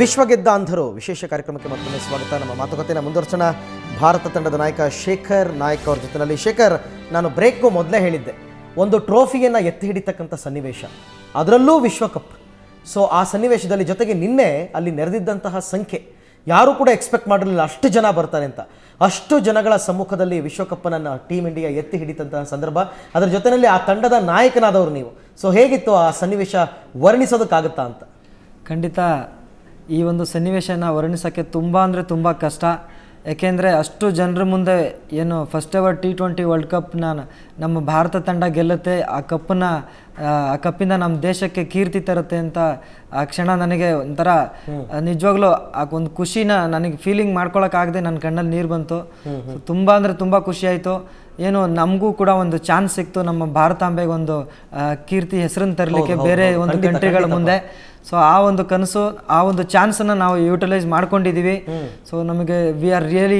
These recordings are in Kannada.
ವಿಶ್ವ ಗೆದ್ದ ಅಂಧರು ವಿಶೇಷ ಕಾರ್ಯಕ್ರಮಕ್ಕೆ ಮತ್ತೊಮ್ಮೆ ಸ್ವಾಗತ ನಮ್ಮ ಮಾತುಕತೆನ ಮುಂದುವರ್ಸೋಣ ಭಾರತ ತಂಡದ ನಾಯಕ ಶೇಖರ್ ನಾಯಕ್ ಅವ್ರ ಜೊತೆನಲ್ಲಿ ಶೇಖರ್ ನಾನು ಬ್ರೇಕ್ಗೂ ಮೊದಲೇ ಹೇಳಿದ್ದೆ ಒಂದು ಟ್ರೋಫಿಯನ್ನು ಎತ್ತಿ ಹಿಡಿತಕ್ಕಂಥ ಸನ್ನಿವೇಶ ಅದರಲ್ಲೂ ವಿಶ್ವಕಪ್ ಸೊ ಆ ಸನ್ನಿವೇಶದಲ್ಲಿ ಜೊತೆಗೆ ನಿನ್ನೆ ಅಲ್ಲಿ ನೆರೆದಿದ್ದಂತಹ ಸಂಖ್ಯೆ ಯಾರೂ ಕೂಡ ಎಕ್ಸ್ಪೆಕ್ಟ್ ಮಾಡಿರಲಿಲ್ಲ ಅಷ್ಟು ಜನ ಬರ್ತಾರೆ ಅಂತ ಅಷ್ಟು ಜನಗಳ ಸಮ್ಮುಖದಲ್ಲಿ ವಿಶ್ವಕಪ್ಪನ್ನು ಟೀಮ್ ಇಂಡಿಯಾ ಎತ್ತಿ ಹಿಡಿತಂತಹ ಸಂದರ್ಭ ಅದರ ಜೊತೆಯಲ್ಲಿ ಆ ತಂಡದ ನಾಯಕನಾದವರು ನೀವು ಸೊ ಹೇಗಿತ್ತು ಆ ಸನ್ನಿವೇಶ ವರ್ಣಿಸೋದಕ್ಕಾಗುತ್ತಾ ಅಂತ ಖಂಡಿತ ಈ ಒಂದು ಸನ್ನಿವೇಶನ ವರ್ಣಿಸೋಕ್ಕೆ ತುಂಬ ಅಂದರೆ ತುಂಬ ಕಷ್ಟ ಯಾಕೆಂದರೆ ಅಷ್ಟು ಜನರ ಮುಂದೆ ಏನು first ever T twenty world ಕಪ್ನ ನಮ್ಮ ಭಾರತ ತಂಡ ಗೆಲ್ಲುತ್ತೆ ಆ ಕಪ್ಪನ್ನ ಆ ಕಪ್ಪಿಂದ ನಮ್ಮ ದೇಶಕ್ಕೆ ಕೀರ್ತಿ ತರುತ್ತೆ ಅಂತ ಆ ಕ್ಷಣ ನನಗೆ ಒಂಥರ ನಿಜವಾಗ್ಲೂ ಆ ಒಂದು ಖುಷಿನ ನನಗೆ ಫೀಲಿಂಗ್ ಮಾಡ್ಕೊಳಕ್ಕಾಗದೆ ನನ್ನ ಕಣ್ಣಲ್ಲಿ ನೀರು ಬಂತು ತುಂಬ ಅಂದರೆ ತುಂಬ ಖುಷಿ ಆಯಿತು ಏನು ನಮಗೂ ಕೂಡ ಒಂದು ಚಾನ್ಸ್ ಸಿಕ್ತು ನಮ್ಮ ಭಾರತಾಂಬೆಗೆ ಒಂದು ಆ, ಕೀರ್ತಿ ಹೆಸರನ್ನು ತರಲಿಕ್ಕೆ ಬೇರೆ ಒಂದು ಕಂಟ್ರಿಗಳ ಮುಂದೆ ಸೊ ಆ ಒಂದು ಕನಸು ಆ ಒಂದು ಚಾನ್ಸನ್ನು ನಾವು ಯೂಟಿಲೈಸ್ ಮಾಡ್ಕೊಂಡಿದ್ದೀವಿ ಸೊ ನಮಗೆ we are really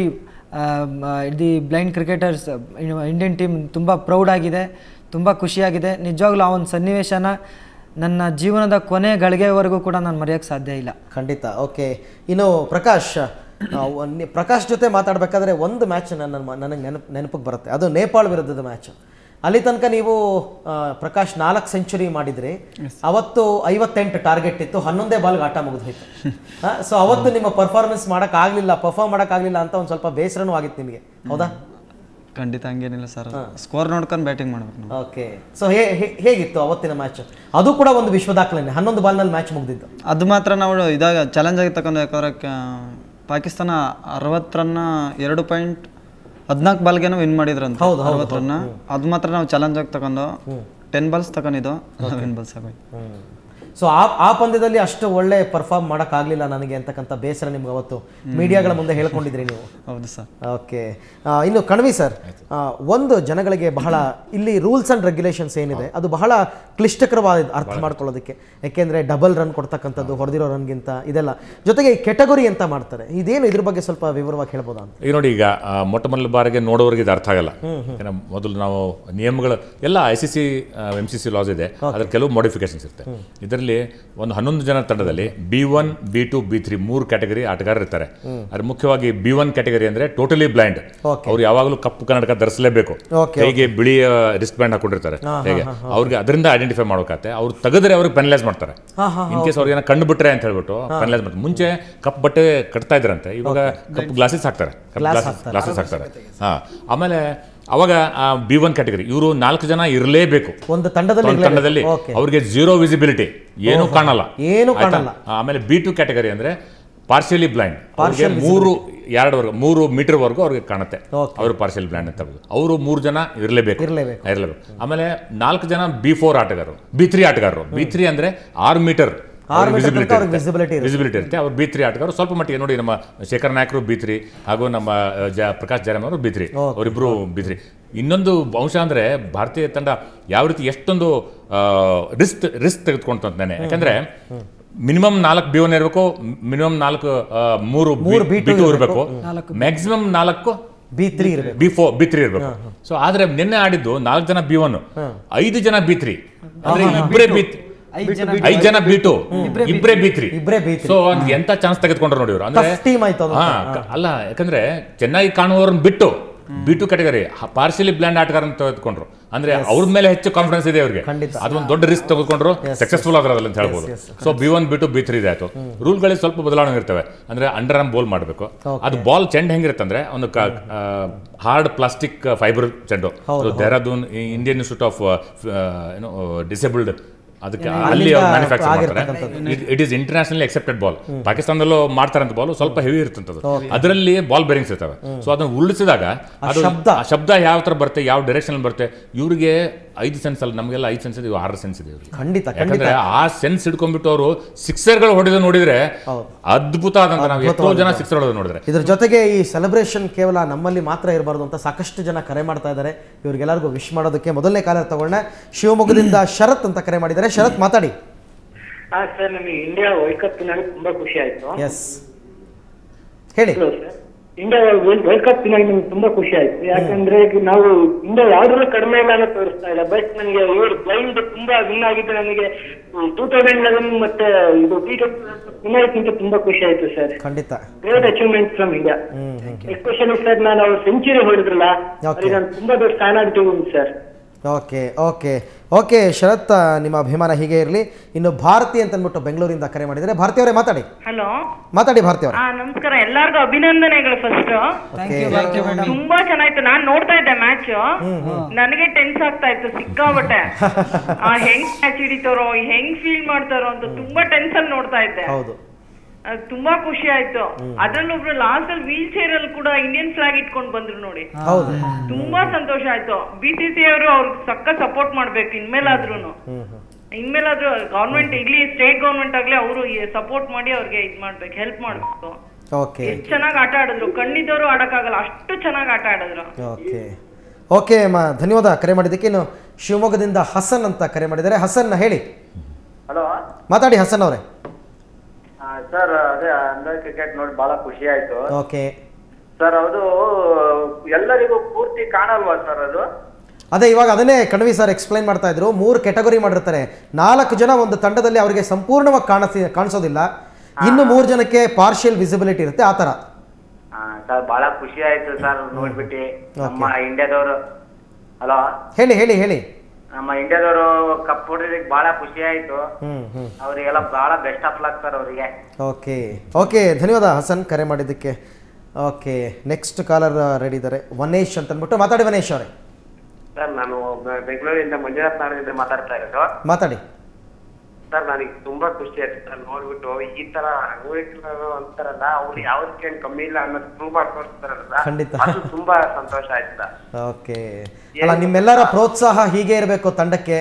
the blind cricketers Indian team ತುಂಬ ಪ್ರೌಡ್ ಆಗಿದೆ ತುಂಬ ಖುಷಿಯಾಗಿದೆ ನಿಜವಾಗ್ಲೂ ಆ ಒಂದು ಸನ್ನಿವೇಶನ ನನ್ನ ಜೀವನದ ಕೊನೆ ಗಳಿಗೆವರೆಗೂ ಕೂಡ ನಾನು ಮರೆಯೋಕ್ಕೆ ಸಾಧ್ಯ ಇಲ್ಲ ಖಂಡಿತ ಓಕೆ ಇನ್ನು ಪ್ರಕಾಶ್ ಆ, ಒಂದ್- ನಿ- ಪ್ರಕಾಶ್ ಜೊತೆ ಮಾತಾಡಬೇಕಾದ್ರೆ ಒಂದು ಮ್ಯಾಚ್ ನನ್ನ ನನಗೆ ನೆನಪು ನೆನಪಿಗೆ ಬರುತ್ತೆ ಅದು ನೇಪಾಳ ವಿರುದ್ಧದ ಮ್ಯಾಚ್ ಅಲ್ಲಿ ತನಕ ನೀವು ಆ, ಪ್ರಕಾಶ್ ನಾಲ್ಕು ಸೆಂಚುರಿ ಮಾಡಿದ್ರಿ ಅವತ್ತು ಐವತ್ತೆಂಟು ಟಾರ್ಗೆಟ್ ಇತ್ತು ಹನ್ನೊಂದೇ ಬಾಲ್ಗೆ ಆಟ ಮುಗಿದೋಯ್ತು ಸೊ ಅವತ್ತು ನಿಮ್ಮ ಪರ್ಫಾರ್ಮೆನ್ಸ್ ಮಾಡೋಕ್ಕಾಗಲಿಲ್ಲ ಪರ್ಫಾರ್ಮ್ ಮಾಡೋಕ್ಕಾಗಲಿಲ್ಲ ಅಂತ ಒಂದು ಸ್ವಲ್ಪ ಬೇಸರನೂ ಆಗಿತ್ತು ನಿಮಗೆ ಹೌದಾ ಖಂಡಿತ ಹಂಗೇನಿಲ್ಲ ಸರ್ ಸ್ಕೋರ್ ನೋಡ್ಕೊಂಡು ಬ್ಯಾಟಿಂಗ್ ಮಾಡ್ಬೇಕು ನಾವು ಓಕೆ ಸೊ ಹೇಗಿತ್ತು ಅವತ್ತಿನ ಮ್ಯಾಚ್ ಅದು ಕೂಡ ಒಂದು ವಿಶ್ವ ದಾಖಲೆನೆ ಹನ್ನೊಂದು ಬಾಲ್ನಲ್ಲಿ ಮ್ಯಾಚ್ ಮುಗಿದಿದ್ದು ಅದು ಮಾತ್ರ ನಾವು ಇದಾಗ ಚಾಲೆಂಜ್ ಆಗಿ ತಗೊಂಡು ಯಾಕಂದ್ರೆ ಕ- ಪಾಕಿಸ್ತಾನ ಅರವತ್ತು ರನ್ನ ಎರಡು ಪಾಯಿಂಟ್ ಹದಿನಾಲ್ಕು ಬಾಲ್ಗೆನೋ ವಿನ್ ಮಾಡಿದ್ರಂತ ಹೌದು, ಹೌದು, ಅರವತ್ತು ರನ್ನ ಅದು ಮಾತ್ರ ನಾವು ಚಾಲೆಂಜ್ ಆಗಿ ತಗೊಂಡು ಟೆನ್ ಬಾಲ್ಸ್ ತಗೊಂಡಿದ್ದು ವಿನ್ ಬಾಲ್ಸ್ ಆಗೋಯ್ತು ಸೊ ಆ ಆ ಪಂದ್ಯದಲ್ಲಿ ಅಷ್ಟು ಒಳ್ಳೆ ಪರ್ಫಾರ್ಮ್ ಮಾಡೋಕ್ಕಾಗಲಿಲ್ಲ ನನಗೆ ಅಂತಕ್ಕಂಥ ಬೇಸರ ನಿಮ್ಗೆ ಅವತ್ತು ಮೀಡಿಯಾಗಳ ಮುಂದೆ ಹೇಳ್ಕೊಂಡಿದ್ರಿ ನೀವು ಹೌದು ಸರ್ ಓಕೆ ಇನ್ನು ಕಣ್ವಿ ಸರ್ ಆ, ಒಂದು ಜನಗಳಿಗೆ ಬಹಳ ಇಲ್ಲಿ ರೂಲ್ಸ್ ಆ್ಯಂಡ್ ರೆಗ್ಯುಲೇಷನ್ಸ್ ಏನಿದೆ ಅದು ಬಹಳ ಕ್ಲಿಷ್ಟಕರವಾದ ಅರ್ಥ ಮಾಡ್ಕೊಳ್ಳೋದಕ್ಕೆ ಯಾಕೆಂದರೆ ಡಬಲ್ ರನ್ ಕೊಡ್ತಕ್ಕಂಥದ್ದು ಹೊಡೆದಿರೋ ರನ್ಗಿಂತ ಇದೆಲ್ಲ ಜೊತೆಗೆ ಈ ಕೆಟಗರಿ ಅಂತ ಮಾಡ್ತಾರೆ ಇದೇನು ಇದ್ರ ಬಗ್ಗೆ ಸ್ವಲ್ಪ ವಿವರವಾಗಿ ಹೇಳ್ಬೋದಾ ಅಂತ ಈಗ ನೋಡಿ ಈಗ ಆ, ಮೊಟ್ಟ ಮೊದಲ ಬಾರಿಗೆ ನೋಡೋರಿಗೆ ಇದು ಅರ್ಥ ಆಗಲ್ಲ ಯಾಕಂದ್ರೆ ಮೊದಲು ನಾವು ನಿಯಮಗಳು ಎಲ್ಲ I C C M C C laws ಇದೆ ಅದ್ರ ಕೆಲವು ಮಾಡಿಫಿಕೇಶನ್ಸ್ ಇರುತ್ತೆ ಇದರಲ್ಲಿ ಒಂದು ಹನ್ನೊಂದು ಜನ ತಂಡದಲ್ಲಿ B one B two B three ಮೂರು ಕ್ಯಾಟಗರಿ ಆಟಗಾರರು ಇರ್ತಾರೆ ಅದ್ರ ಮುಖ್ಯವಾಗಿ ಬಿ ಒನ್ ಕ್ಯಾಟಗರಿ ಅಂದ್ರೆ ಟೋಟಲಿ ಬ್ಲೈಂಡ್ ಅವ್ರು ಯಾವಾಗಲೂ ಕಪ್ಪು ಕನ್ನಡಕ ಧರಿಸಲೇಬೇಕು Okay, ಕೈಗೆ ಬಿಳಿ ರಿಸ್ಟ್ ಬ್ಯಾಂಡ್ ಹಾಕೊಂಡಿರ್ತಾರೆ ಹೇಗೆ ಅವ್ರಿಗೆ ಅದರಿಂದ ಐಡೆಂಟಿಫೈ ಮಾಡೋಕತ್ತೆ ಅವ್ರು ತೆಗೆದ್ರೆ ಅವ್ರಿಗೆ ಪೆನಲೈಸ್ ಮಾಡ್ತಾರೆ ಇನ್ ಕೇಸ್ ಅವ್ರಿಗೆ ಏನೋ ಕಂಡು ಬಿಟ್ರೆ ಅಂತ ಹೇಳ್ಬಿಟ್ಟು ಪೆನಲೈಸ್ ಮಾಡ್ತಾರೆ ಮುಂಚೆ ಕಪ್ ಬಟ್ಟೆ ಕಟ್ತಾ ಇದ್ರಂತೆ ಇವಾಗ ಕಪ್ ಗ್ಲಾಸಸ್ ಹಾಕ್ತಾರೆ ಗ್ಲಾಸಸ್ ಹಾಕ್ತಾರೆ ಹಾ ಆಮೇಲೆ ಅವಾಗ ಬಿ ಒನ್ ಕ್ಯಾಟಗರಿ ಇವರು ನಾಲ್ಕು ಜನ ಇರಲೇಬೇಕು ಒಂದು ತಂಡದಲ್ಲಿ ಒಂದು ತಂಡದಲ್ಲಿ ಓಕೆ ಅವ್ರಿಗೆ ಜೀರೋ ವಿಸಿಬಿಲಿಟಿ ಏನೂ ಕಾಣಲ್ಲ ಏನೂ ಆಯ್ತಾ? ಕಾಣಲ್ಲ. ಆಮೇಲೆ ಬಿ ಟು ಕ್ಯಾಟಗರಿ ಅಂದ್ರೆ ಪಾರ್ಷಿಯಲಿ ಬ್ಲೈಂಡ್ ಅವ್ರಿಗೆ ಮೂರು ಎರಡವರೆಗೂ ಮೂರು ಮೀಟರ್ ವರೆಗೂ ಅವ್ರಿಗೆ ಕಾಣುತ್ತೆ Okay. ಅವರು ಪಾರ್ಷಿಯಲ್ ಬ್ಲೈಂಡ್ ಅಂತ ಹೇಳ್ಬೋದು ಅವರು ಮೂರು ಜನ ಇರಲೇಬೇಕು ಇರ್ಲೇಬೇಕು. ಇರಲೇಬೇಕು ಆಮೇಲೆ ನಾಲ್ಕು ಜನ ಬಿ ಫೋರ್ ಆಟಗಾರರು ಬಿ ತ್ರೀ ಆಟಗಾರರು ಬಿ ತ್ರೀ ಅಂದ್ರೆ ಆರು ಮೀಟರ್ ಆರು meter ತನಕ ಅವ್ರಿಗೆ visibility ಇರುತ್ತೆ. ವಿಸಿಬಿಲಿಟಿ ಇರುತ್ತೆ ಅವ್ರು ಬಿ ತ್ರೀ ಆಟಗಾರರು ಸ್ವಲ್ಪ ಮಟ್ಟಿಗೆ ನೋಡಿ ನಮ್ಮ ಶೇಖರ್ ನಾಯಕರು ಬಿ ತ್ರೀ ಹಾಗೂ ನಮ್ಮ ಆ, ಜ ಪ್ರಕಾಶ್ ಜಾರಮ್ ಅವರು ಬಿ ತ್ರೀ ಅವರಿಬ್ರು ಬಿ ತ್ರೀ ಇನ್ನೊಂದು ಅಂಶ ಅಂದ್ರೆ ಭಾರತೀಯ ತಂಡ ಯಾವ ರೀತಿ ಎಷ್ಟೊಂದು ರಿಸ್ಕ್ ರಿಸ್ಕ್ ತೆಗೆದುಕೊಂತು ಅಂತ ನಾನು ಯಾಕಂದ್ರೆ ಮಿನಿಮಮ್ ನಾಲ್ಕು ಬಿ ಒನ್ ಇರಬೇಕು ಮಿನಿಮಮ್ ನಾಲ್ಕು ಆ, ಮೂರು ಬಿ ಟು ಇರಬೇಕು ಮ್ಯಾಕ್ಸಿಮಮ್ ನಾಲ್ಕು ಬಿ ತ್ರೀ ಇರಬೇಕು ಬಿ ಫೋರ್ ಬಿ ತ್ರೀ ಇರಬೇಕು ಸೊ ಆದ್ರೆ ನಿನ್ನೆ ಆಡಿದ್ದು ನಾಲ್ಕು ಜನ ಬಿ ಒನ್ ಐದು ಜನ ಬಿ ತ್ರೀ ಅಂದ್ರೆ ಇಬ್ಬರೇ ಬಿ ಐದು ಜನ ಐದು ಜನ ಬಿ ಟು ಇಬ್ಬರೇ ಬಿ ತ್ರೀ ಇಬ್ಬರೇ ಬಿ ತ್ರೀ ಸೊ ಎಂತ ಚಾನ್ಸ್ ತೆಗೆದುಕೊಂಡ್ರು ನೋಡಿ ಇವರು ಅಂದ್ರೆ ಟಫ್ ಟೀಮ್ ಆಯ್ತು ಅದು ಹಾ ಕ- ಅಲ್ಲ ಯಾಕಂದ್ರೆ ಚೆನ್ನಾಗಿ ಕಾಣುವವ್ರನ್ನ ಬಿಟ್ಟು B two category partially blind ಆಟಗಾರನ್ನ ತೆಗೆದುಕೊಂಡ್ರು ಅಂದ್ರೆ ಅವ್ರ ಮೇಲೆ ಹೆಚ್ಚು ಕಾನ್ಫಿಡೆನ್ಸ್ ಇದೆ ಅವ್ರಿಗೆ ಖಂಡಿತ. ಅದೊಂದು ದೊಡ್ಡ ರಿಸ್ಕ್ ತೆಗೆದುಕೊಂಡ್ರು ಸಕ್ಸಸ್ಫುಲ್ ಆದ್ರ ಅಂತ ಹೇಳ್ಬೋದು so B one B two B three ಇದೆ ಆಯ್ತು ರೂಲ್ಗಳಲ್ಲಿ ಸ್ವಲ್ಪ ಬದಲಾವಣೆ ಇರ್ತವೆ ಅಂದ್ರೆ ಅಂಡರ್ ಆರ್ಮ್ ಬೋಲ್ ಮಾಡಬೇಕು ಅದು ಬಾಲ್ ಚೆಂಡ್ ಹೆಂಗಿರುತ್ತೆ ಅಂದ್ರೆ ಒಂದು ಹಾರ್ಡ್ ಪ್ಲಾಸ್ಟಿಕ್ ಫೈಬರ್ ಚೆಂಡು ದೇಹರಾದೂನ್ ಇಂಡಿಯನ್ ಇನ್ಸ್ಟಿಟ್ಯೂಟ್ ಆಫ್ ಏನೋ ಡಿಸೇಬಲ್ಡ್ ಅದಕ್ಕೆ ಅಲ್ಲಿ ಮ್ಯಾನುಫ್ಯಾಕ್ಚರ್ ಮಾಡ್ತಾರೆ it is internationally accepted ball ಪಾಕಿಸ್ತಾನದಲ್ಲೂ ಮಾಡ್ತಾರಂತ ಬಾಲ್ ಸ್ವಲ್ಪ ಹೆವಿ ಇರ್ತಂತದ್ದು ಅದರಲ್ಲಿ ಬಾಲ್ ಬೇರಿಂಗ್ಸ್ ಇರ್ತವೆ ಸೊ ಅದನ್ನ ಉರುಳಿಸಿದಾಗ ಅದು ಶಬ್ದ. ಆ ಶಬ್ದ ಯಾವ ತರ ಬರುತ್ತೆ ಯಾವ ಡೈರೆಕ್ಷನ್ ಬರುತ್ತೆ ಇವ್ರಿಗೆ ಐದು ಸೆನ್ಸ್ ಅಲ್ಲ ನಮಗೆಲ್ಲ ಐದು ಸೆನ್ಸ್ ಇದೆ ಇವು ಆರು ಸೆನ್ಸ್ ಇದೆ ಇವ್ರಿಗೆ ಖಂಡಿತ ಯಾಕಂದ್ರೆ ಆ ಸೆನ್ಸ್ ಹಿಡ್ಕೊಂಡ್ಬಿಟ್ಟು ಅವರು ಸಿಕ್ಸರ್ಗಳು ಹೊಡೆದು ನೋಡಿದ್ರೆ ಅದ್ಭುತ ಆದಂತ ನಾವು ಎಷ್ಟೋ ಜನ ಸಿಕ್ಸರ್ ಹೊಡೆದು ನೋಡಿದ್ರೆ ಇದ್ರ ಜೊತೆಗೆ ಈ ಸೆಲೆಬ್ರೇಷನ್ ಕೇವಲ ನಮ್ಮಲ್ಲಿ ಮಾತ್ರ ಇರಬಾರ್ದು ಅಂತ ಸಾಕಷ್ಟು ಜನ ಕರೆ ಮಾಡ್ತಾ ಇದ್ದಾರೆ ಇವ್ರಿಗೆಲ್ಲರಿಗೂ ವಿಶ್ ಮಾಡೋದಕ್ಕೆ ಮೊದಲನೇ ಕಾಲ ತಗೊಳ್ಳೋಣ ಶಿವಮೊಗ್ಗದಿಂದ ಶರತ್ ಅಂತ ಕರೆ ಮಾಡಿದ್ದಾರೆ ಶರತ್ ಮಾತಾಡಿ ಹಾ ಸರ್ ನಮಗೆ ಇಂಡಿಯಾ ವರ್ಲ್ಡ್ ಕಪ್ ನಲ್ಲಿ ತುಂಬಾ ಖುಷಿ ಆಯ್ತು ಎಸ್ ಹೇಳಿ hello sir India world cup final ನಮ್ಗೆ ತುಂಬಾ ಖುಷಿ ಆಯ್ತು ಯಾಕಂದ್ರೆ ಈಗ ನಾವು ಇಂಡಿಯಾ ಯಾವ್ದ್ರಲ್ಲೂ ಕಡಿಮೆ ಇಲ್ಲ ಅನ್ನೋ ತೋರಿಸ್ತಾ ಇಲ್ಲ ಬಟ್ ನನಗೆ ಇವರು ಬ್ಲೈಂಡ್ ತುಂಬಾ ವಿನ್ ಆಗಿದ್ದು ನನಗೆ ಟೂ ತೌಸಂಡ್ ಲೆವೆನ್ ಮತ್ತೆ ಇದು ಟಿ ಫಿನಾಲ್ಕ್ಕಿಂತ ತುಂಬಾ ಖುಷಿ ಆಯ್ತು ಸರ್ ಖಂಡಿತ great achievement from India hmm thank you especially sir ನಾನು ಅವ್ರು ಸೆಂಚುರಿ ಹೊಡೆದ್ರಲ್ಲ Okay. ಅವ್ರಿಗೆ ನಾನು ತುಂಬಾ ದೊಡ್ಡ ಫ್ಯಾನ್ ಆಗ್ತಿದ್ದೀನಿ sir okay okay okay Sharath ನಿಮ್ಮ ಅಭಿಮಾನ ಹೀಗೆ ಇರಲಿ ಇನ್ನು ಭಾರತಿ ಅಂತ ಅಂದ್ಬಿಟ್ಟು ಬೆಂಗಳೂರಿಂದ ಕರೆ ಮಾಡಿದರೆ ಭಾರತಿ ಅವರೇ ಮಾತಾಡಿ ಹಲೋ ಮಾತಾಡಿ ಭಾರತಿ ಅವರೇ ಹಾ ನಮಸ್ಕಾರ ಎಲ್ಲಾರ್ಗು ಅಭಿನಂದನೆಗಳು first thank you thank you madam ತುಂಬಾ ಚೆನ್ನಾಯ್ತು ನಾನ್ ನೋಡ್ತಾ ಇದ್ದೆ ಮ್ಯಾಚ್ ನನಗೆ ಟೆನ್ಸ್ ಆಗ್ತಾ ಇತ್ತು ಸಿಕ್ಕಾಬಟ್ಟೆ ಆ ಹೆಂಗ್ ಮ್ಯಾಚ್ ಹಿಡಿತಾರೋ ಹೆಂಗ್ ಫೀಲ್ ಮಾಡ್ತಾರೋ ಅಂತ ತುಂಬಾ ಟೆನ್ಷನ್ ನೋಡ್ತಾ ಇದ್ದೆ ಹೌದು ಅದ್ ತುಂಬಾ ಖುಷಿ ಆಯ್ತು ಅದ್ರಲ್ಲೊಬ್ರು ಲಾಸ್ಟ್ ಅಲ್ಲಿ ವೀಲ್ ಚೇರ್ ಅಲ್ಲಿ ಕೂಡ ಇಂಡಿಯನ್ ಫ್ಲಾಗ್ ಇಟ್ಕೊಂಡ್ ಬಂದ್ರು ನೋಡಿ ಹೌದು ತುಂಬಾ ಸಂತೋಷ ಆಯ್ತು ಬಿ ಸಿ ಸಿ ಅವರು ಅವ್ರಿಗೆ ಸಕ್ಕ ಸಪೋರ್ಟ್ ಮಾಡ್ಬೇಕು ಇನ್ಮೇಲಾದ್ರೂನು ಇನ್ಮೇಲಾದ್ರೂ ಗವರ್ಮೆಂಟ್ ಇಲ್ಲಿ ಸ್ಟೇಟ್ ಗವರ್ಮೆಂಟ್ ಆಗ್ಲಿ ಅವರು ಸಪೋರ್ಟ್ ಮಾಡಿ ಅವ್ರಿಗೆ ಇದ್ ಮಾಡ್ಬೇಕು ಹೆಲ್ಪ್ ಮಾಡ್ಬೇಕು ಓಕೆ ಎಷ್ಟ್ ಚೆನ್ನಾಗಿ ಆಟ ಆಡಿದ್ರು ಕಣ್ಣಿದ್ದವರು ಆಡಕ್ಕಾಗಲ್ಲ ಅಷ್ಟು ಚೆನ್ನಾಗಿ ಆಟ ಆಡಿದ್ರು ಓಕೆ ಓಕೆ ಅಮ್ಮ ಧನ್ಯವಾದ ಕರೆ ಮಾಡಿದ್ದಕ್ಕೆ ಇನ್ನು ಶಿವಮೊಗ್ಗದಿಂದ ಹಸನ್ ಅಂತ ಕರೆ ಮಾಡಿದ್ದಾರೆ ಹಸನ್ ಹೇಳಿ ಹಲೋ ಮಾತಾಡಿ ಹಸನ್ ಅವರೇ ಸರ್ ಅದೇ ಅಂಡರ್ ಕ್ರಿಕೆಟ್ ನೋಡಿ ಬಹಳ ಖುಷಿ ಆಯ್ತು ಓಕೆ ಸರ್ ಅದು ಎಲ್ಲರಿಗೂ ಪೂರ್ತಿ ಕಾಣಲ್ವಾ ಸರ್ ಅದು ಅದೇ ಇವಾಗ ಅದನ್ನೇ ಕಣವಿ ಸರ್ ಎಕ್ಸ್ಪ್ಲೈನ್ ಮಾಡ್ತಾ ಇದ್ರು ಮೂರು ಕೆಟಗರಿ ಮಾಡಿರ್ತಾರೆ ನಾಲ್ಕು ಜನ ಒಂದು ತಂಡದಲ್ಲಿ ಅವರಿಗೆ ಸಂಪೂರ್ಣವಾಗಿ ಕಾಣಿಸಿ ಕಾಣಿಸೋದಿಲ್ಲ ಇನ್ನು ಮೂರು ಜನಕ್ಕೆ ಪಾರ್ಷಿಯಲ್ ವಿಸಿಬಿಲಿಟಿ ಇರುತ್ತೆ ಆ ಥರ ಸರ್ ಬಹಳ ಖುಷಿ ಆಯ್ತು ಸರ್ ನೋಡ್ಬಿಟ್ಟು ನಮ್ಮ ಇಂಡಿಯಾದವರು ಹಲೋ ಹೇಳಿ ಹೇಳಿ ಹೇಳಿ ನಮ್ಮ ಇಂಡಿಯಾದವರು ಕಪ್ ಹೊಡಿಲಿಕ್ಕೆ ಬಹಳ ಖುಷಿ ಆಯ್ತು ಹ್ಞೂ ಹ್ಞೂ ಅವರಿಗೆಲ್ಲ ಬಹಳ ಬೆಸ್ಟ್ ಆಫ್ ಲಕ್ ಸರ್ ಅವರಿಗೆ ಓಕೆ ಓಕೆ ಧನ್ಯವಾದ ಹಸನ್ ಕರೆ ಮಾಡಿದ್ದಕ್ಕೆ ಓಕೆ ನೆಕ್ಸ್ಟ್ ಕಾಲರ್ ರೆಡಿ ಇದ್ದಾರೆ ವನೇಶ್ ಅಂತ ಅಂದ್ಬಿಟ್ಟು ಮಾತಾಡಿ ವನೇಶ್ ಅವರೇ ಸರ್ ನಾನು ಬೆಂಗಳೂರಿಂದ ಮಂಜುನಾಥ್ ನಾಡಿಂದ ಮಾತಾಡ್ತಾ ಇರೋದು ಮಾತಾಡಿ ಸರ್ ನನಗೆ ತುಂಬಾ ಖುಷಿ ಆಯ್ತು ಸರ್ ನೋಡ್ಬಿಟ್ಟು ಈ ತರ ರೋಹಿತ್ ಅಂತಾರಲ್ಲ ಅವ್ರು ಯಾವ್ದಕ್ಕೆ ಕಮ್ಮಿ ಇಲ್ಲ ಅನ್ನೋದು ಪ್ರೂವ್ ಮಾಡಿ ತೋರಿಸ್ತಾರಲ್ಲ ಖಂಡಿತ. ಅದು ತುಂಬಾ ಸಂತೋಷ ಆಯ್ತು ಸರ್ ಓಕೆ ಅಲ್ಲ ನಿಮ್ಮೆಲ್ಲರ ಪ್ರೋತ್ಸಾಹ ಹೀಗೆ ಇರಬೇಕು ತಂಡಕ್ಕೆ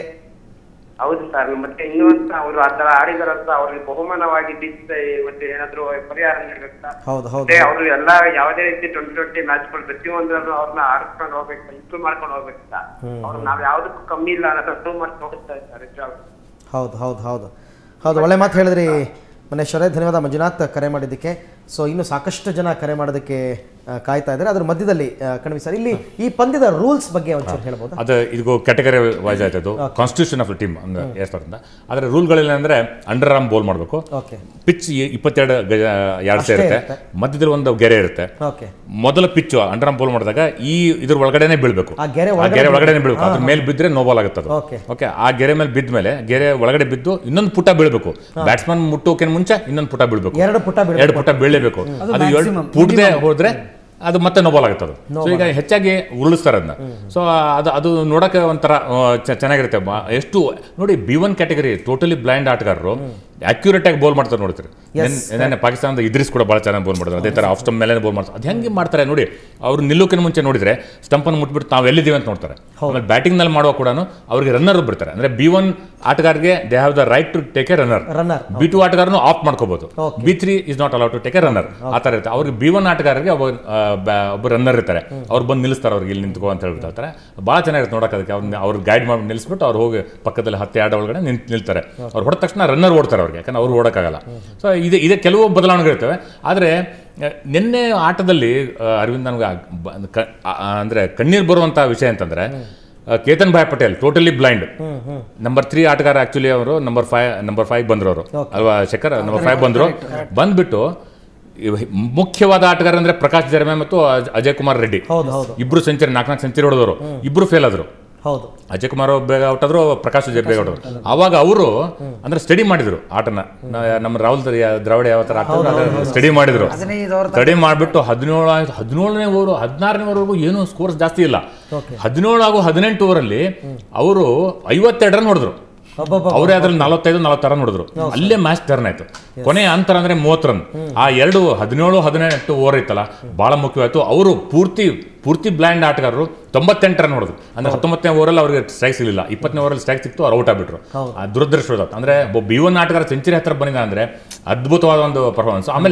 ಹೌದು ಸರ್ ಮತ್ತೆ ಇನ್ನೂ ಅಂತ ಅವರು ಆ ತರ ಆಡಿದಾರಂತ ಅವ್ರಿಗೆ ಬಹುಮಾನವಾಗಿ ಡಿಸ್ ಮತ್ತೆ ಏನಾದ್ರು ಪರಿಹಾರ ನೀಡಬೇಕು ಸರ್ ಹೌದು ಹೌದು ಮತ್ತೆ ಅವರು ಎಲ್ಲ ಯಾವುದೇ ರೀತಿ ಟ್ವೆಂಟಿ ಟ್ವೆಂಟಿ ಮ್ಯಾಚ್ಗಳು ಪ್ರತಿಯೊಂದರಲ್ಲೂ ಅವ್ರನ್ನ ಆಡಿಸ್ಕೊಂಡು ಹೋಗ್ಬೇಕು ಇಂಪ್ರೂವ್ ಮಾಡ್ಕೊಂಡು ಹೋಗ್ಬೇಕು ಸರ್ ಅವ್ರು ನಾವ್ ಯಾವ್ದಕ್ಕೂ ಕಮ್ಮಿ ಇಲ್ಲ ಅನ್ನೋದು ಪ್ರೂವ್ ಮಾಡಿ ತೋರಿಸ್ತಾ ಇದ್ದಾರೆ ನಿಜವಾಗ್ಲೂ. ಹೌದು ಹೌದು ಹೌದು ಹೌದು ಒಳ್ಳೆ ಮಾತು ಹೇಳಿದ್ರಿ ಮನೇಶ್ವರೇ ಧನ್ಯವಾದ ಮಂಜುನಾಥ್ ಕರೆ ಮಾಡಿದ್ದಕ್ಕೆ ಸೊ ಇನ್ನು ಸಾಕಷ್ಟು ಜನ ಕರೆ ಮಾಡೋದಕ್ಕೆ ಆ, ಕಾಯ್ತಾ ಇದ್ದಾರೆ ಅದ್ರ ಮಧ್ಯದಲ್ಲಿ ಆ, ಕಣ್ವಿ ಸರ್ ಇಲ್ಲಿ ಈ ಪಂದ್ಯದ ರೂಲ್ಸ್ ಬಗ್ಗೆ ಒಂಚೂರು ಹೇಳ್ಬೋದಾ ಅದು ಇದು ಕ್ಯಾಟಗರಿ ವೈಸ್ ಆಯ್ತದು ಕಾನ್ಸ್ಟಿಟ್ಯೂಷನ್ ಆಫ್ ದ ಟೀಮ್ ಅಂದ್ರೆ ಎರಡ್ ಆದರೆ ರೂಲ್ಗಳಿಲ್ಲ ಅಂದ್ರೆ ಅಂಡರ್ ಆರ್ಮ್ ಬೋಲ್ ಮಾಡಬೇಕು ಓಕೆ ಪಿಚ್ ಇಪ್ಪತ್ತೆರಡು ಗಜ ಯಾರ್ಡ್ಸ್ ಅಷ್ಟೇ ಇರುತ್ತೆ ಇರುತ್ತೆ. ಮಧ್ಯದಲ್ಲಿ ಒಂದು ಗೆರೆ ಇರುತ್ತೆ ಓಕೆ ಮೊದಲ ಪಿಚ್ ಅಂಡರ್ ಆರ್ಮ್ ಬೋಲ್ ಮಾಡಿದಾಗ ಈ ಇದ್ರ ಒಳಗಡೆನೆ ಬೀಳ್ಬೇಕು ಆ ಗೆರೆ ಆ ಒಳಗಡೆ ಗೆರೆ ಒಳಗಡೆ ಬೀಳ್ಬೇಕು ಹಾ, ಅದ್ರ ಮೇಲೆ ಬಿದ್ರೆ ನೋ ಬಾಲ್ ಆಗುತ್ತೆ ಅದು Okay. ಓಕೆ ಆ ಗೆರೆ ಮೇಲೆ ಬಿದ್ದ ಮೇಲೆ ಗೆರೆ ಒಳಗಡೆ ಬಿದ್ದು ಇನ್ನೊಂದು ಪುಟ ಬೀಳ್ಬೇಕು ಬ್ಯಾಟ್ಸ್ಮನ್ ಮುಟ್ಟೋಕೆ ಮುಂಚೆ ಇನ್ನೊಂದು ಪುಟ ಬೀಳ್ಬೇಕು ಎರಡು ಪುಟ ಬೀಳ್ಬೇಕು. ಎರಡು ಪುಟ ಬೀಳಲೇಬೇಕು ಅದು ಅದು ಎರಡು maximum, ಪುಟದೆ ಹೋದ್ರೆ ಅದು ಮತ್ತೆ ನೋಬಾಲ್ ಆಗುತ್ತೆ ಅದು ಸೊ ಈಗ ಹೆಚ್ಚಾಗಿ ಉರುಳಿಸ್ತಾರೆ ಅದನ್ನ ಸೊ ಅದು ಅದು ನೋಡಕ್ಕೆ ಒಂಥರ ಆ, ಚ- ಚೆನ್ನಾಗಿರುತ್ತೆ ಬಾ- ಎಷ್ಟು ನೋಡಿ B one category totally blind ಆಟಗಾರರು ಅಕ್ಯುರೇಟ್ ಆಗಿ ಬೋಲ್ ಮಾಡ್ತಾರೆ ನೋಡ್ತೀರಿ ನೆನ್ನೆ ಪಾಕಿಸ್ತಾನದ ಇದ್ರಿಸ್ ಕೂಡ ಭಾಳ ಚೆನ್ನಾಗಿ ಬೋಲ್ ಮಾಡ್ತಾರೆ ಅದೇ ಥರ ಆಫ್ ಸ್ಟಂಪ್ ಮೇಲೆ ಬೋಲ್ ಮಾಡ್ತಾರೆ ಅದು ಹೆಂಗೆ ಮಾಡ್ತಾರೆ ನೋಡಿ ಅವ್ರು ನಿಲ್ಲೋಕಿನ ಮುಂಚೆ ನೋಡಿದ್ರೆ ಸ್ಟಂಪನ್ನು ಮುಟ್ಬಿಟ್ಟು ನಾವು ಎಲ್ಲಿದ್ದೀವಿ ಅಂತ ನೋಡ್ತಾರೆ ಆಮೇಲೆ ಬ್ಯಾಟಿಂಗ್ನಲ್ಲಿ ಮಾಡುವ ಕೂಡ ಅವ್ರಿಗೆ ರನ್ನರ್ ಬಿಡ್ತಾರೆ ಅಂದ್ರೆ ಬಿ ಒನ್ ಆಟಗಾರರಿಗೆ they have the right to take a runner Runner. B two ಆಟಗಾರನು ಆಫ್ ಮಾಡ್ಕೋಬಹುದು B three is not allowed to take a runner ಆ ಥರ ಇರುತ್ತೆ ಅವ್ರಿಗೆ ಬಿ ಒನ್ ಆಟಗಾರರಿಗೆ ಒಬ್ಬ ಆ, ಬ್ಯಾ- ಒಬ್ಬ ರನ್ನರ್ ಇರ್ತಾರೆ ಅವ್ರು ಬಂದು ನಿಲ್ಲಿಸ್ತಾರೆ ಅವ್ರಿಗೆ ಇಲ್ಲಿ ನಿಂತ್ಕೋ ಅಂತ ಹೇಳ್ಬಿಡ್ತಾರೆ ಭಾಳ ಚೆನ್ನಾಗಿರುತ್ತೆ ನೋಡಕ್ಕೆ ಅದಕ್ಕೆ ಅವ್ರನ್ನ ಅವ್ರು ಗೈಡ್ ಮಾಡಿ ನಿಲ್ಲಿಸ್ಬಿಟ್ಟು ಅವ್ರು ಹೋಗಿ ಪಕ್ಕದಲ್ಲಿ ಹತ್ತೆ ಆಡ ಒಳಗಡೆ ನಿಂತ್ ನಿಲ್ತಾರೆ ಅವ್ರು ಹೊಡೆದ ತಕ್ಷಣ ರನ್ನರ್ ಓಡ್ತಾರೆ ಅವ್ರಿಗೆ ಯಾಕಂದ್ರೆ ಅವ್ರು ಓಡೋಕ್ಕಾಗಲ್ಲ ಸೊ ಇದು ಇದೆ ಕೆಲವು ಬದಲಾವಣೆಗಳಿರ್ತವೆ ಆದರೆ ಆ, ನಿನ್ನೆ ಆಟದಲ್ಲಿ ಆ, ಅರವಿಂದ್ ನನಗೆ ಆ- ಬ- ಕ- ಆ- ಆ, ಅಂದ್ರೆ ಕಣ್ಣೀರು ಬರುವಂಥ ವಿಷಯ ಅಂತಂದ್ರೆ ಆ, Ketan bhai Patel totally blind number three ಆಟಗಾರ ಆಕ್ಚುಲಿ ಅವರು ನಂಬರ್ ಫೈವ್ ನಂಬರ್ ಫೈವ್ ಬಂದ್ರು ಅವರು ಅಲ್ವಾ ಶೇಖರ್ ನಂಬರ್ ಫೈವ್ ಬಂದ್ರು ಬಂದ್ಬಿಟ್ಟು ಇವ್ ಮುಖ್ಯವಾದ ಆಟಗಾರ ಅಂದ್ರೆ ಪ್ರಕಾಶ್ ಜರ್ಮೆ ಮತ್ತು ಅಜ್- ಅಜಯ್ ಕುಮಾರ್ ರೆಡ್ಡಿ ಹೌದು ಹೌದು ಇಬ್ರು ಸೆಂಚುರಿ ನಾಲ್ಕು ನಾಲ್ಕು ಸೆಂಚುರಿ ಹೊಡೆದವರು ಇಬ್ರು ಫೇಲ್ ಆದ್ರು ಹೌದು ಅಜಯ್ ಕುಮಾರ್ ಅವ್ರು ಬೇಗ ಔಟ್ ಆದ್ರು ಪ್ರಕಾಶ್ ಜೆ ಬೇಗ ಔಟ್ ಆದ್ರು ಅವಾಗ ಅವರು ಅಂದ್ರೆ ಸ್ಟಡಿ ಮಾಡಿದ್ರು ಆಟನ ನ- ನಮ್ಮ ರಾಹುಲ್ ದ್ರ- ದ್ರಾವಿಡ್ ಯಾವ ತರ ಸ್ಟಡಿ ಮಾಡಿದ್ರು ಸ್ಟಡಿ ಮಾಡಿಬಿಟ್ಟು ಹದಿನೇಳು ಆಯ್ತು ಹದಿನೇಳನೇ ಓವರು ಹದಿನಾರನೇ ಓವರ್ವರೆಗೂ ಏನು ಸ್ಕೋರ್ಸ್ ಜಾಸ್ತಿ ಇಲ್ಲ ಹದಿನೇಳು ಹಾಗೂ ಹದಿನೆಂಟು ಓವರಲ್ಲಿ ಅವರು ಐವತ್ತೆರಡು ರನ್ ಹೊಡೆದ್ರು ಒಬ್ಬೊಬ್ಬ ಅವರೇ ಅದ್ರಲ್ಲಿ ನಲವತ್ತೈದು ನಲವತ್ತು ರನ್ ಹೊಡೆದ್ರು ಅಲ್ಲೇ ಮ್ಯಾಚ್ ಟರ್ನ್ ಆಯ್ತು ಕೊನೆಯ ಅಂತರ ಅಂದ್ರೆ ಮೂವತ್ತು ರನ್ ಆ ಎರಡು ಹದಿನೇಳು ಹದಿನೆಂಟು ಓವರ್ ಇತ್ತಲ್ಲ ಬಹಳ ಮುಖ್ಯವಾಯ್ತು ಅವರು ಪೂರ್ತಿ ಪೂರ್ತಿ ಬ್ಲೈಂಡ್ ಆಟಗಾರರು ತೊಂಬತ್ತೆಂಟು ರನ್ ಹೊಡೆದ್ರು ಅಂದ್ರೆ ಹತ್ತೊಂಬತ್ತನೇ ಓವರಲ್ಲಿ ಅವ್ರಿಗೆ ಸ್ಟ್ರೈಕ್ ಸಿಗಲಿಲ್ಲ ಇಪ್ಪತ್ತನೇ ಓವರಲ್ಲಿ ಸ್ಟ್ರೈಕ್ ಸಿಕ್ತು ಅವ್ರು ಔಟ್ ಆಗ್ಬಿಟ್ರು ಆ ದುರದೃಷ್ಟವಾದ ಅಂದ್ರೆ ಒಬ್ಬ ಬಿ ಒನ್ ಆಟಗಾರ ಸೆಂಚುರಿ ಹತ್ರ ಬಂದಿದ ಅಂದ್ರೆ ಅದ್ಭುತವಾದ ಒಂದು ಪರ್ಫಾರ್ಮೆನ್ಸ್ ಆಮೇಲೆ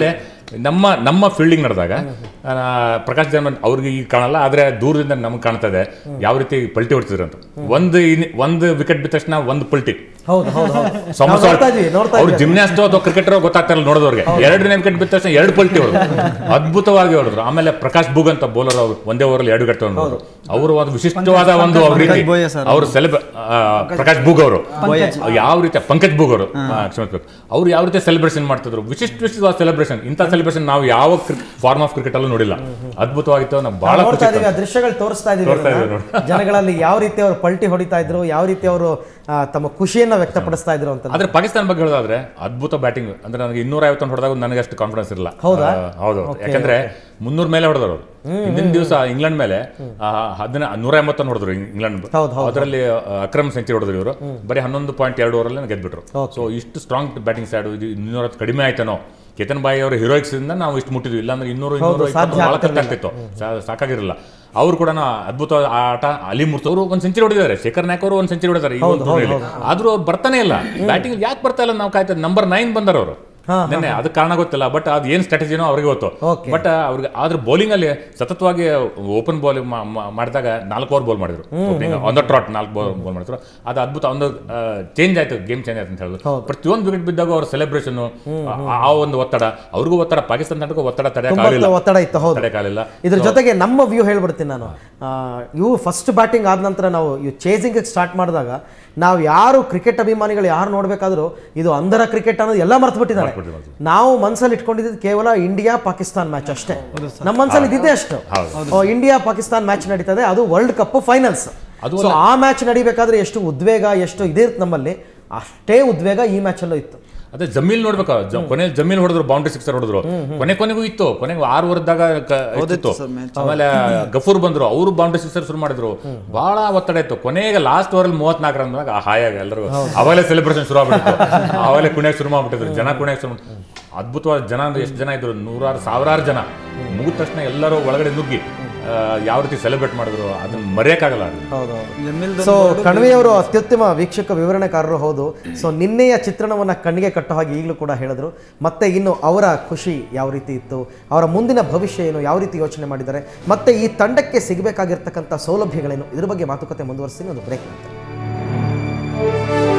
ನಮ್ಮ ನಮ್ಮ ಫೀಲ್ಡಿಂಗ್ ನಡೆದಾಗ ಆ, ಪ್ರಕಾಶ್ ಜರ್ಮನ್ ಅವ್ರಿಗೆ ಈಗ ಕಾಣಲ್ಲ ಆದ್ರೆ ದೂರದಿಂದ ನಮ್ಗೆ ಕಾಣ್ತದೆ ಯಾವ ರೀತಿ ಪಲ್ಟಿ ಹೊಡ್ತಿದ್ರು ಅಂತ ಒಂದು ಇನ್- ಒಂದು ವಿಕೆಟ್ ಬಿದ್ದ ತಕ್ಷಣ ಒಂದು ಪಲ್ಟಿ ಹೌದು ಹೌದು ಹೌದು ನಾವು ಸಮೋಸ ನೋಡ್ತಾ ಇದ್ವಿ ನೋಡ್ತಾ ಅವ್ರು ಇದ್ವಿ ಜಿಮ್ನಾಸ್ಟ್ ಅಥವಾ ಕ್ರಿಕೆಟರ್ ಗೊತ್ತಾಗ್ತಾರಲ್ಲ ನೋಡೋದವ್ರಿಗೆ ಎರಡನೇ ವಿಕೆಟ್ ಬಿದ್ದ ತಕ್ಷಣ ಎರಡು ಪಲ್ಟಿ ಹೊಡೆದ್ರು ಅದ್ಭುತವಾಗಿ ಹೊಡೆದ್ರು ಆಮೇಲೆ ಪ್ರಕಾಶ್ ಬೂಗ್ ಅಂತ ಬೌಲರ್ ಅವರು ಒಂದೇ ಓವರಲ್ಲಿ ಎರಡು ವಿಕೆಟ್ ತಗೊಂಡು ಅವರು ಒಂದು ವಿಶಿಷ್ಟವಾದ ಒಂದು ಅವ್ರ ರೀತಿ ಪಂಕಜ್ ಬೋಯ ಸರ್ ಅವರು ಸೆಲೆಬ್ ಪ್ರಕಾಶ್ ಬೂಗ್ ಅವರು ಯಾವ ರೀತಿ ಪಂಕಜ್ ಬೂಗ್ ಅವರು ಕ್ಷಮಿಸ್ಬೇಕು ಅವ್ರು ಯಾವ ರೀತಿ ಸೆಲೆಬ್ರೇಷನ್ ಮಾಡ್ತಿದ್ರು ವಿಶಿಷ್ಟ ವಿಶಿಷ್ಟವಾದ ಸೆಲೆಬ್ರೇಷನ್ ಇಂಥ ಸೆಲೆಬ್ರೇಷನ್ ನಾವು ಯಾವ ಫಾರ್ಮ್ ಆಫ್ ಕ್ರಿಕೆಟ್ ಅಲ್ಲೂ ನೋಡಿಲ್ಲ ಅದ್ಭುತವಾಗಿತ್ತು ನಾವು ಬಹಳ ನಾವು ಖುಷಿ ನೋಡ್ತಾ ಇದೀವಿ ಆ ದೃಶ್ಯಗಳು ತೋರಿಸ್ತಾ ಇದೀವಿ ತೋರಿಸ್ತಾ ಅದನ್ನ. ಇದೀವಿ ಜನಗಳಲ್ಲಿ ಯಾವ ರೀತಿ ಅವರು ಪಲ್ಟಿ ಹೊಡಿತಾ ಇದ್ರು ಯಾವ ರೀತಿ ಅವರು ಆ, ತಮ್ಮ ಖುಷಿಯನ್ನ ವ್ಯಕ್ತಪಡಿಸ್ತಾ ಇದ್ರು ಅಂತ ಆದ್ರೆ ಪಾಕಿಸ್ತಾನ ಬಗ್ಗೆ ಹೇಳೋದಾದ್ರೆ ಅದ್ಭುತ ಬ್ಯಾಟಿಂಗ್ ಅಂದ್ರೆ ನನಗೆ ಇನ್ನೂರ ಐವತ್ತೊಂದು ಹೊಡೆದಾಗ ನನಗೆ ಅಷ್ಟು ಕಾನ್ಫಿಡೆನ್ಸ್ ಇರಲ್ಲ ಹೌದಾ? ಆ, ಹೌದು ಯಾಕಂದ್ರೆ ಮುನ್ನೂರ ಮೇಲೆ ಹೊಡೆದ್ರು ಅವರು ಹಿಂದಿನ ದಿವಸ ಇಂಗ್ಲೆಂಡ್ ಮೇಲೆ ಹದಿನ ನೂರ ಎಂಬತ್ತೊಂದು ಹೊಡೆದ್ರು ಇಂಗ್ಲೆಂಡ್ ಹೌದು, ಹೌದು. ಅದರಲ್ಲಿ ಅಕ್ರಮ್ ಸೆಂಚುರಿ ಹೊಡೆದ್ರು ಇವರು ಬರೀ ಹನ್ನೊಂದು ಪಾಯಿಂಟ್ ಎರಡು ಓವರಲ್ಲಿ ಗೆದ್ಬಿಟ್ರು ಸೊ ಇಷ್ಟು ಸ್ಟ್ರಾಂಗ್ ಬ್ಯಾಟಿಂಗ್ ಸೈಡ್ ಇದು ಇನ್ನೂರ ಕಡಿಮೆ ಆಯ್ತನೋ ಕೇತನ್ ಬಾಯಿ ಅವರ ಹೀರೋಯಿಕ್ಸ್ ಇಂದ ನಾವು ಇಷ್ಟು ಮುಟ್ಟಿದ್ವಿ ಇಲ್ಲಾಂದ್ರೆ ಇನ್ನೂರು ಇನ್ನೂರು ಸಾಧ್ಯ ಬಹಳ ಆಗ್ತಿರ್ಲಿಲ್ಲ. ಕಷ್ಟ ಆಗ್ತಿತ್ತು ಸಾ- ಸಾಕಾಗಿರಲಿಲ್ಲ ಅವರು ಕೂಡ ಅದ್ಭುತವಾದ ಆಟ ಅಲಿ ಮುರ್ತು ಅವರು ಒಂದು ಸೆಂಚುರಿ ಹೊಡಿದ್ದಾರೆ ಶೇಖರ್ ನಾಯಕ್ ಅವರು ಒಂದು ಸೆಂಚುರಿ ಹೊಡಿದ್ದಾರೆ ಈ ಒಂದು ಟೂರ್ನಿಯಲ್ಲಿ ಆದ್ರೂ ಅವ್ರು ಬರ್ತಾನೆ ಇಲ್ಲ ಬ್ಯಾಟಿಂಗ್ ಯಾಕೆ ಬರ್ತಾ ಇಲ್ಲ ನಾವು ಕಾಯ್ತಾ ನಂಬರ್ ನೈನ್ ಬಂದಾರ ಅವರು ನೆನ್ನೆ ಅದಕ್ಕೆ ಕಾರಣ ಗೊತ್ತಿಲ್ಲ ಬಟ್ ಅದು ಏನ್ ಸ್ಟ್ರಾಟಜಿನೋ ಅವ್ರಿಗೆ ಗೊತ್ತು Okay. ಬಟ್ ಅವ್ರಿಗೆ ಆದ್ರೆ ಬೌಲಿಂಗ್ ಅಲ್ಲಿ ಸತತವಾಗಿ ಓಪನ್ ಬಾಲ್ ಮಾಡಿದಾಗ ನಾಲ್ಕು ಓವರ್ ಬಾಲ್ ಮಾಡಿದ್ರು ಆನ್ ದ ಟ್ರಾಟ್ ನಾಲ್ಕು ಬಾಲ್ ಬಾಲ್ ಮಾಡಿದ್ರು ಅದು ಅದ್ಭುತ ಒಂದು ಚೇಂಜ್ ಆಯ್ತು ಗೇಮ್ ಚೇಂಜ್ ಆಯ್ತು ಅಂತ ಹೇಳಿದ್ರು ಪ್ರತಿಯೊಂದು ವಿಕೆಟ್ ಬಿದ್ದಾಗ ಅವ್ರ ಸೆಲೆಬ್ರೇಷನ್ ಆ ಒಂದು ಒತ್ತಡ ಅವ್ರಿಗೂ ಒತ್ತಡ ಪಾಕಿಸ್ತಾನ ತಂಡಕ್ಕೂ ಒತ್ತಡ ತುಂಬಾ ತಡೆಯಕ್ಕಾಗಲಿಲ್ಲ ಒತ್ತಡ ಇತ್ತು ಹೌದು ತಡೆಯಕ್ಕಾಗಲಿಲ್ಲ ಇದ್ರ ಜೊತೆಗೆ ನಮ್ಮ ವ್ಯೂ ಹೇಳ್ಬಿಡ್ತೀನಿ ನಾನು ಆ, ಇವು ಫಸ್ಟ್ ಬ್ಯಾಟಿಂಗ್ ಆದ ನಂತರ ನಾವು ಇವು ಚೇಸಿಂಗ್ ಸ್ಟಾರ್ಟ್ ಮಾಡಿದಾಗ ನಾವು ಯಾರು ಕ್ರಿಕೆಟ್ ಅಭಿಮಾನಿಗಳು ಯಾರು ನೋಡ್ಬೇಕಾದ್ರೂ ಇದು ಅಂಧರ ಕ್ರಿಕೆಟ್ ಅನ್ನೋದು ಎಲ್ಲ ಮರ್ತು ಬಿಟ್ಟಿದ್ದಾರೆ ನಾವು ಮನ್ಸಲ್ಲಿ ಇಟ್ಕೊಂಡಿದ್ದು ಕೇವಲ ಇಂಡಿಯಾ ಪಾಕಿಸ್ತಾನ್ ಮ್ಯಾಚ್ ಅಷ್ಟೇ ನಮ್ಮ ಮನ್ಸಲ್ಲಿ ಇದ್ದಿದ್ದೇ ಅಷ್ಟು ಓ, ಇಂಡಿಯಾ ಪಾಕಿಸ್ತಾನ್ ಮ್ಯಾಚ್ ನಡೀತದೆ ಅದು ವರ್ಲ್ಡ್ ಕಪ್ ಫೈನಲ್ಸ್ ಅದು ಸೊ ಆ ಮ್ಯಾಚ್ ನಡಿಬೇಕಾದ್ರೆ ಎಷ್ಟು ಉದ್ವೇಗ ಎಷ್ಟು ಇದಿರುತ್ತೆ ನಮ್ಮಲ್ಲಿ ಅಷ್ಟೇ ಉದ್ವೇಗ ಈ ಮ್ಯಾಚಲ್ಲೂ ಇತ್ತು ಅದೇ ಜಮೀಲ್ ನೋಡ್ಬೇಕು ಜ- ಕೊನೆ ಜಮೀಲ್ ಹೊಡೆದ್ರು ಬೌಂಡ್ರಿ ಸಿಕ್ಸರ್ ಹೊಡೆದ್ರು ಕೊನೆ ಕೊನೆಗೂ ಇತ್ತು ಕೊನೆಗೂ ಆರು ಓವರ್ದಾಗ ಇತ್ತು ಆಮೇಲೆ ಗಫೂರ್ ಬಂದ್ರು ಅವರು ಬೌಂಡ್ರಿ ಸಿಕ್ಸರ್ ಶುರು ಮಾಡಿದ್ರು ಬಹಳ ಒತ್ತಡ ಇತ್ತು ಕೊನೆಗೆ ಲಾಸ್ಟ್ ಓವರ್ ಮೂವತ್ನಾಲ್ಕು ರನ್ ಹಾಯಾಗ ಎಲ್ಲರೂ ಅವಾಗಲೇ ಸೆಲೆಬ್ರೇಷನ್ ಶುರು ಆಗ್ಬಿಟ್ಟಿತ್ತು ಅವಾಗಲೇ ಕುಣಿಯಕ್ಕೆ ಶುರು ಮಾಡ್ಬಿಟ್ಟಿದ್ರು ಜನ ಕುಣಿಯಕ್ಕೆ ಶುರು ಮಾಡ್- ಅದ್ಭುತವಾದ ಜನ ಅಂದ್ರೆ ಎಷ್ಟು ಜನ ಇದ್ರು ನೂರಾರು ಸಾವಿರಾರು ಜನ ಮುಗಿದ ತಕ್ಷಣ ಎಲ್ಲರೂ ಒಳಗಡೆ ನುಗ್ಗಿ ಆ, ಯಾವ ರೀತಿ ಸೆಲೆಬ್ರೇಟ್ ಮಾಡಿದ್ರು ಅದನ್ನ ಮರೆಯಕ್ಕಾಗಲ್ಲ ಅದು. ಜಮೀಲ್ ಸೊ ಕಣ್ವಿಯವರು ಅತ್ಯುತ್ತಮ ವೀಕ್ಷಕ ವಿವರಣೆಕಾರರು ಹೌದು ಸೊ ನಿನ್ನೆಯ ಚಿತ್ರಣವನ್ನು ಕಣ್ಣಿಗೆ ಕಟ್ಟೋ ಹಾಗೆ ಈಗಲೂ ಕೂಡ ಹೇಳಿದ್ರು ಮತ್ತೆ ಇನ್ನು ಅವರ ಖುಷಿ ಯಾವ ರೀತಿ ಇತ್ತು ಅವರ ಮುಂದಿನ ಭವಿಷ್ಯ ಏನು ಯಾವ ರೀತಿ ಯೋಚನೆ ಮಾಡಿದ್ದಾರೆ ಮತ್ತೆ ಈ ತಂಡಕ್ಕೆ ಸಿಗಬೇಕಾಗಿರ್ತಕ್ಕಂಥ ಸೌಲಭ್ಯಗಳೇನು ಇದ್ರ ಬಗ್ಗೆ ಮಾತುಕತೆ ಮುಂದುವರಿಸ್ತೀನಿ ಒಂದು ಬ್ರೇಕ್ ನಂತರ